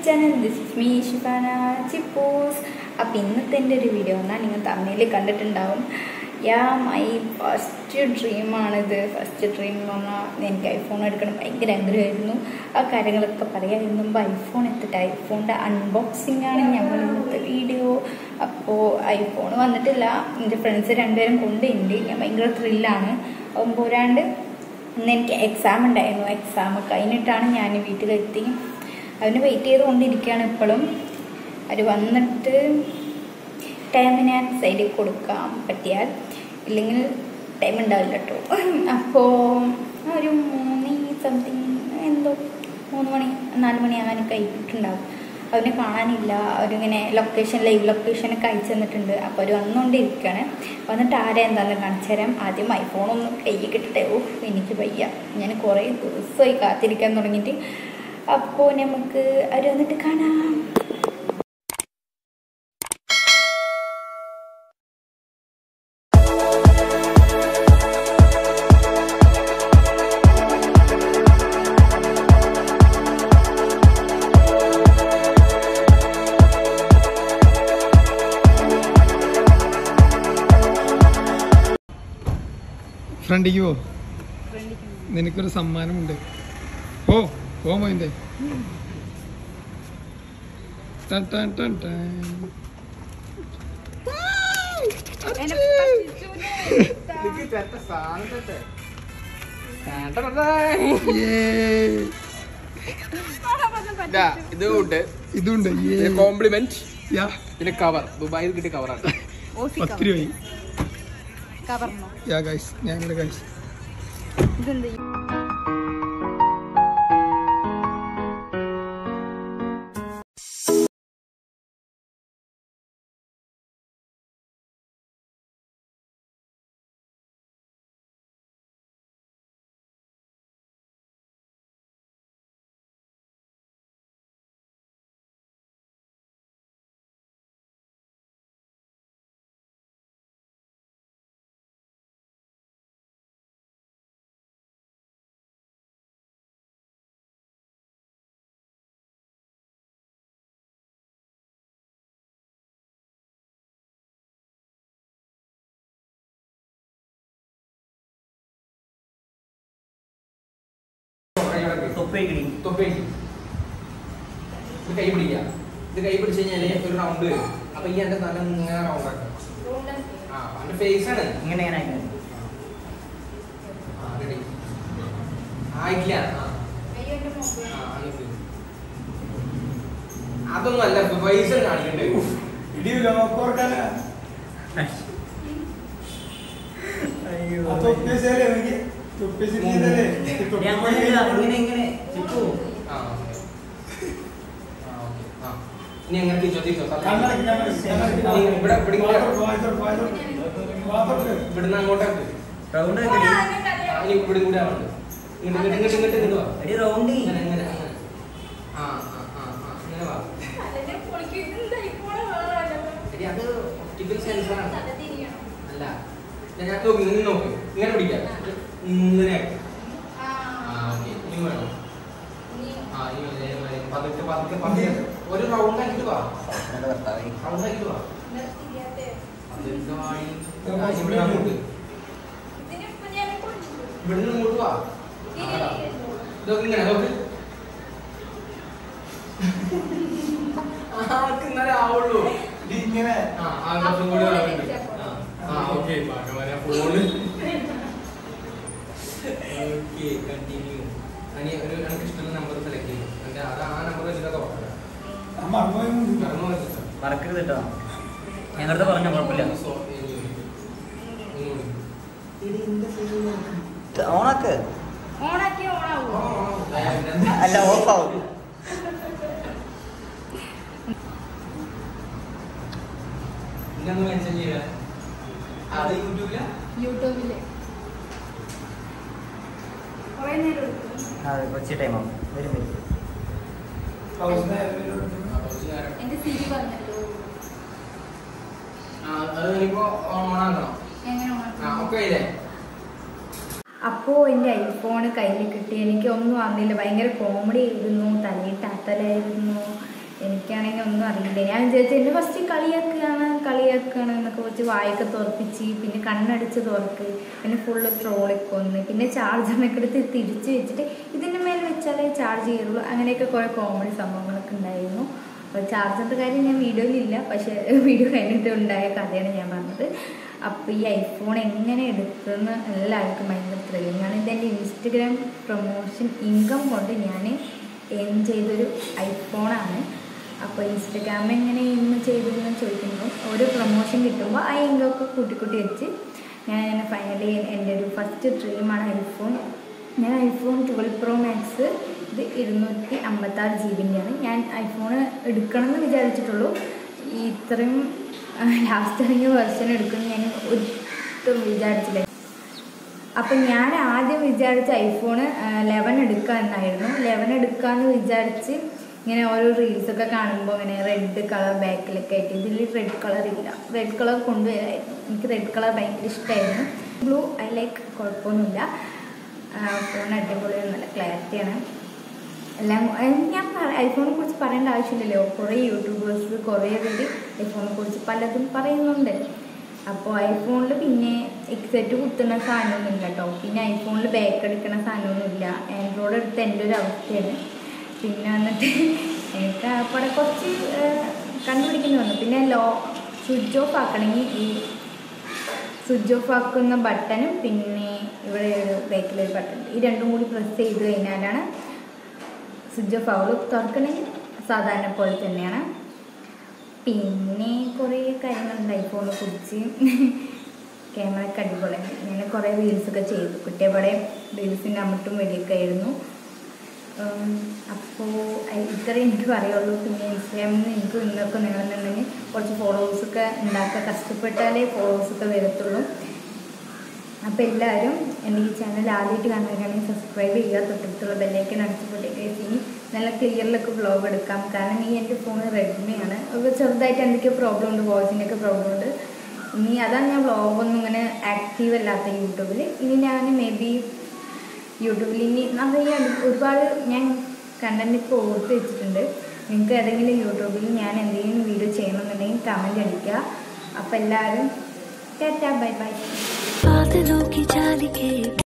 Channel this is me Shifana Chippos അപ്പം ഇന്നത്തെ എൻ്റെ ഒരു വീഡിയോ എന്നാൽ നിങ്ങൾ തമ്മിൽ കണ്ടിട്ടുണ്ടാവും യാ മൈ ഫസ്റ്റ് ഡ്രീമാണിത് ഫസ്റ്റ് ഡ്രീം എന്ന് പറഞ്ഞാൽ എനിക്ക് ഐഫോൺ എടുക്കണം ഭയങ്കര ആഗ്രഹമായിരുന്നു ആ കാര്യങ്ങളൊക്കെ പറയാമായിരുന്നു മുമ്പ് ഐഫോൺ എത്തിട്ട് ഐഫോണിൻ്റെ അൺബോക്സിംഗ് ആണ് ഞങ്ങൾ ഇന്നത്തെ വീഡിയോ അപ്പോൾ ഐഫോൺ വന്നിട്ടില്ല എൻ്റെ ഫ്രണ്ട്സ് രണ്ടുപേരും കൊണ്ടുണ്ട് ഞാൻ ഭയങ്കര ത്രില്ലാണ് അപ്പം പോരാണ്ട് ഇന്ന് എനിക്ക് എക്സാം ഉണ്ടായിരുന്നു എക്സാം കഴിഞ്ഞിട്ടാണ് ഞാൻ വീട്ടിലെത്തി അതിന് വെയിറ്റ് ചെയ്തുകൊണ്ടിരിക്കുകയാണ് ഇപ്പോഴും അവർ വന്നിട്ട് ടൈം ഞാൻ സൈഡിൽ കൊടുക്കാൻ പറ്റിയാൽ ഇല്ലെങ്കിൽ ടൈം ഉണ്ടാവില്ല കേട്ടോ അപ്പോൾ ഒരു മൂന്ന് സംതിങ് എന്തോ മൂന്ന് മണി നാല് മണി ആകാനൊക്കെ കഴിഞ്ഞിട്ടുണ്ടാവും അവനെ കാണാനില്ല അവരിങ്ങനെ ലൊക്കേഷൻ ലൈവ് ലൊക്കേഷനൊക്കെ അയച്ചു തന്നിട്ടുണ്ട് അപ്പോൾ അവർ വന്നുകൊണ്ടിരിക്കുകയാണ് വന്നിട്ട് ആരെ എന്താണെന്ന് കാണിച്ചു തരാം ആദ്യം ഐഫോണൊന്ന് കയ്യിൽ കിട്ടട്ടെ ഓ എനിക്ക് വയ്യ ഞാൻ കുറേ ദിവസമായി കാത്തിരിക്കാൻ തുടങ്ങിയിട്ട് അപ്പോൾ നമുക്ക് അവർ വന്നിട്ട് കാണാം ഫ്രണ്ടിക്ക് പോ നിനക്കൊരു സമ്മാനമുണ്ട് ഓ പോ മോയിന്റെ ടൻ ടൻ ടൻ ടൻ. Yay. ഇതാ, ഇത് ഉണ്ട് ഇതുണ്ട് Yay. കോംപ്ലിമെന്റ് യാ പിന്നെ കവർ ദുബായിൽ കിട്ടിയ കവറാണ് പത്ത് രൂപയായി കവർന്നോ യാ ഗൈസ് ഞങ്ങളുടെ ഗൈസ് ഇതെന്ത് തൊപ്പേക്ക് ഇത് കൈ പിടിക്കുക ഇത് കൈ പിടിച്ചു കഴിഞ്ഞാല് ഒരു റൗണ്ട് വരും അപ്പൊ ഈ എന്റെ തല ഇങ്ങനെ റൗണ്ട് ആക്കാം ആ അവന്റെ ഫേസ് ആണ് ഇങ്ങനെ ഇങ്ങനെ ഇങ്ങനെ. ആ, ready. ആയിട്ടില്ല ആ ആ, എന്നിട്ട്. അതൊന്നും അല്ല ഫേസ് കാണിക്കണ്ടേ അയ്യോ. തൊപ്പി ഞാൻ അങ്ങനെയല്ല, ഇങ്ങനെ ഇങ്ങനെ ചിക്കു. ആ ഓക്കേ. ആ, ഓക്കേ. ആ. ഇനി എങ്ങനെ തിരിച്ചോ തിരിച്ചോ തല. ഇനി ഇവിടെ ഇവിടെ ഇങ്ങനെ ഇവിടുന്ന് അങ്ങോട്ടേക്ക് റൗണ്ട് വെക്കടി. ആ, ഇനി ഇവിടെ കൂടെ ആവുന്നുണ്ട് ഇങ്ങോട്ട് ഇങ്ങോട്ട് ഇങ്ങോട്ട് ഇങ്ങോട്ട് വാ എടി റൗണ്ട് ചെയ്യ്. ഇങ്ങനെ ഇങ്ങനെ അങ്ങനെ ആ ആ ആ ആ ഇങ്ങനെ വാ എടി അത് ഒപ്റ്റിക്കൽ സെൻസറാണ് അല്ല ഞാൻ ഞാൻ നോക്കി നിങ്ങൾ നോക്ക് ഇങ്ങനെ പിടിക്കാം ഇങ്ങനെ ആക്കി. ആ ഓക്കെ ഇനി വേണം ആ ഇനി ഇതേമാതിരി പതുക്കെ പതുക്കെ പതുക്കെ ഒരു റൗണ്ട് ആക്കിയിട്ട് വാ എന്റെ ഭർത്താവേ. റൗണ്ട് ആക്കിയിട്ട് വാ പതുക്കെ വാടി ആ, ഇവിടെ അങ്ങോട്ട് ഇവിടുന്ന് ഇങ്ങോട്ട് വാ ആ, അതാ. ഇതൊക്കെ ഇങ്ങനെ നോക്ക് ആൾക്ക് ഇന്നലെ ആവുള്ളൂ ആ ആ കുറച്ചും കൂടി ആവുന്നുണ്ട് ആ ആ ഓക്കെ ഭഗവാനെ ഫോണ് ഓക്കെ കണ്ടിന്യൂ അനി ഒരു എനിക്ക് ഇഷ്ടമുള്ള നമ്പർ സെലക്ട് ചെയ്യും എന്നിട്ട് അത് ആ നമ്പർ വെച്ചിട്ട് തുറക്കാം മറന്നു പോയി സിസ്റ്റർ. മറക്കരുത് കേട്ടോ ഞങ്ങളുടെ പറഞ്ഞ കുഴപ്പമില്ല ഒന്ന് സോ- ഇനി ഒന്നുകൂടി. ഓണാക്ക് ഓണാക്കി ആ, ഓണാവോ ആ, ആ. അല്ല ഓഫ് ആവും ഇനി ഒന്ന് മെൻഷൻ ചെയ്യുക അത് യൂട്യൂബിലാ യൂട്യൂബില് കുറേ നേരം എടുക്കും അതെ കുറച്ച് ടൈം ആവും വരും വരും ആ, കുറച്ച് നേരം. എന്റെ സിരി പറഞ്ഞല്ലോ ആ, അത് ഇനിയിപ്പോ ഓണാക്കണം എങ്ങനെ ആ ഓണാക്കണം ഒക്കെ ഇല്ലേ അപ്പോൾ എൻ്റെ ഐഫോൺ കയ്യിൽ കിട്ടി എനിക്ക് ഒന്നും വന്നില്ല ഭയങ്കര കോമഡി ആയിരുന്നു തലയിൽ ടാത്തലായിരുന്നു എനിക്കാണെങ്കിൽ ഒന്നും അറിയില്ല ഞാൻ വിചാരിച്ചു എന്നെ ഫസ്റ്റ് കളിയാക്കുകയാണ് കളിയാക്കുകയാണ് എന്നൊക്കെ വെച്ച് വായൊക്കെ തുറപ്പിച്ച് പിന്നെ കണ്ണടിച്ച് തുറക്ക് പിന്നെ ഫുള്ള് ട്രോളിക്കൊന്ന് പിന്നെ ചാർജറിനൊക്കെ എടുത്ത് തിരിച്ച് വെച്ചിട്ട് ഇതിൻ്റെ മേലെ വെച്ചാലേ ചാർജ് ചെയ്യുള്ളൂ അങ്ങനെയൊക്കെ കുറേ കോമഡി സംഭവങ്ങളൊക്കെ ഉണ്ടായിരുന്നു അപ്പോൾ ചാർജറിൻ്റെ കാര്യം ഞാൻ വീഡിയോയിലില്ല പക്ഷേ വീഡിയോ കഴിഞ്ഞിട്ട് ഉണ്ടായ കഥയാണ് ഞാൻ പറഞ്ഞത് അപ്പോൾ ഈ ഐഫോൺ എങ്ങനെ എടുക്കുമെന്ന് എല്ലാവർക്കും ഭയങ്കര ത്രില്ലിംഗ് ആണ് ഇതെൻ്റെ ഇൻസ്റ്റഗ്രാം പ്രൊമോഷൻ ഇൻകം കൊണ്ട് ഞാൻ എയിം ചെയ്തൊരു ഐഫോണാണ് അപ്പോൾ ഇൻസ്റ്റഗ്രാം എങ്ങനെ എയിം ചെയ്തു എന്ന് ചോദിക്കുമ്പോൾ ഒരു പ്രൊമോഷൻ കിട്ടുമ്പോൾ ആ ഇൻകം ഒക്കെ കൂട്ടി കൂട്ടി വെച്ച് ഞാൻ ഫൈനലി എൻ്റെ ഒരു ഫസ്റ്റ് ഡ്രീമാണ് ഐഫോൺ ഞാൻ ഐഫോൺ ട്വൽവ് പ്രോ മാക്സ് ഇത് ഇരുന്നൂറ്റി അമ്പത്താറ് ജി ബിൻ്റെയാണ് ഞാൻ ഐഫോൺ എടുക്കണം എന്ന് വിചാരിച്ചിട്ടുള്ളൂ ഈ ഇത്രയും ലാസ്റ്റ് ഇറങ്ങിയ വെർഷൻ എടുക്കുമെന്ന് ഞാൻ ഒട്ടും വിചാരിച്ചില്ല അപ്പം ഞാൻ ആദ്യം വിചാരിച്ച ഐഫോൺ ലെവൻ എടുക്കുക എന്നായിരുന്നു ലെവൻ എടുക്കാമെന്ന് വിചാരിച്ച് ഇങ്ങനെ ഓരോ റീൽസൊക്കെ കാണുമ്പോൾ ഇങ്ങനെ റെഡ് കളർ ബാക്കിലൊക്കെ ആയിട്ട് ഇതിൽ റെഡ് കളർ ഇല്ല റെഡ് കളർ കൊണ്ടുവരായിരുന്നു എനിക്ക് റെഡ് കളർ ഭയങ്കര ഇഷ്ടമായിരുന്നു ബ്ലൂ ഐ ലൈക്ക് കുഴപ്പമൊന്നുമില്ല ഫോൺ അടിപൊളിയാണ് നല്ല ക്ലാരിറ്റിയാണ് എല്ലാം ഏഹ് ഞാൻ ഐഫോണിനെ കുറിച്ച് പറയേണ്ട ആവശ്യമില്ലല്ലോ കുറേ യൂട്യൂബേഴ്സ് കുറേ പേര് ഐഫോണിനെ കുറിച്ച് പലതും പറയുന്നുണ്ട് അപ്പോൾ ഐഫോണിൽ പിന്നെ എക്സെറ്റ് കുത്തുന്ന സാധനമൊന്നുമില്ല കേട്ടോ പിന്നെ ഐഫോണിൽ ബാക്ക് അടിക്കുന്ന സാധനമൊന്നുമില്ല ആൻഡ്രോയിഡ് എടുത്ത് എൻ്റെ ഒരു അവസ്ഥയാണ് പിന്നെ വന്നിട്ട് എനിക്ക് അവിടെ കുറച്ച് ഏഹ് കണ്ടുപിടിക്കേണ്ടി വന്നു പിന്നെ ലോ സ്വിച്ച് ഓഫ് ആക്കണമെങ്കിൽ ഈ സ്വിച്ച് ഓഫ് ആക്കുന്ന ബട്ടണും പിന്നെ ഇവിടെ ഒരു ബാക്കിലൊരു ബട്ടൺ ഈ രണ്ടും കൂടി പ്രസ് ചെയ്ത് കഴിഞ്ഞാലാണ് സ്വിച്ച് ഓഫ് ആവുള്ളൂ തുറക്കണമെങ്കിൽ സാധാരണ പോലെ തന്നെയാണ് പിന്നെ കുറേ കാര്യങ്ങളുണ്ട് ഐഫോണിനെ കുറിച്ച് ക്യാമറയ്ക്ക് അടിപൊളിയാണ് ഞാൻ കുറേ റീൽസൊക്കെ ചെയ്തു കുട്ടിയവിടെ റീൽസിൻ്റെ അമ്മട്ടും വെടിയൊക്കെ ആയിരുന്നു അപ്പോൾ ഇത്രേ എനിക്ക് പറയുള്ളൂ പിന്നെ ഇൻസ്റ്റാഗ്രാമിൽ നിന്ന് എനിക്ക് ഇന്നൊക്കെ നിങ്ങളെന്നുണ്ടെങ്കിൽ കുറച്ച് ഫോളോവേഴ്സൊക്കെ ഉണ്ടാക്കുക കഷ്ടപ്പെട്ടാലേ ഫോളോവേഴ്സൊക്കെ വരത്തുള്ളൂ അപ്പോൾ എല്ലാവരും എൻ്റെ ഈ ചാനൽ ആദ്യമായിട്ട് കാണുകയാണെങ്കിൽ സബ്സ്ക്രൈബ് ചെയ്യുക തൊട്ടടുത്തുള്ള ബെല്ലേക്ക് അടിച്ചുപോട്ടേക്ക് ഇനി നല്ല ക്ലിയറിലൊക്കെ വ്ളോഗ് എടുക്കാം കാരണം ഈ എൻ്റെ ഫോൺ റെഡ്മിയാണ് അപ്പോൾ ചെറുതായിട്ട് എന്തൊക്കെയോ പ്രോബ്ലം ഉണ്ട് വോയിസിൻ്റെ ഒക്കെ പ്രോബ്ലം ഉണ്ട് ഇനി അതാണ് ഞാൻ വ്ളോഗൊന്നും ഇങ്ങനെ ആക്റ്റീവ് അല്ലാത്ത യൂട്യൂബിൽ ഇനി ഞാൻ മേ ബി യൂട്യൂബിൽ ഇനി നിറയെ ഒരുപാട് ഞാൻ കണ്ടന്റ് ഇപ്പോൾ ഓർത്ത് വെച്ചിട്ടുണ്ട് നിങ്ങൾക്ക് ഏതെങ്കിലും യൂട്യൂബിൽ ഞാൻ എന്തെങ്കിലും വീഡിയോ ചെയ്യണമെന്നുണ്ടെങ്കിൽ കമൻറ്റ് അടിക്കുക അപ്പോൾ എല്ലാവരും ടാറ്റാ ബൈ ബൈ बादलों की जाली के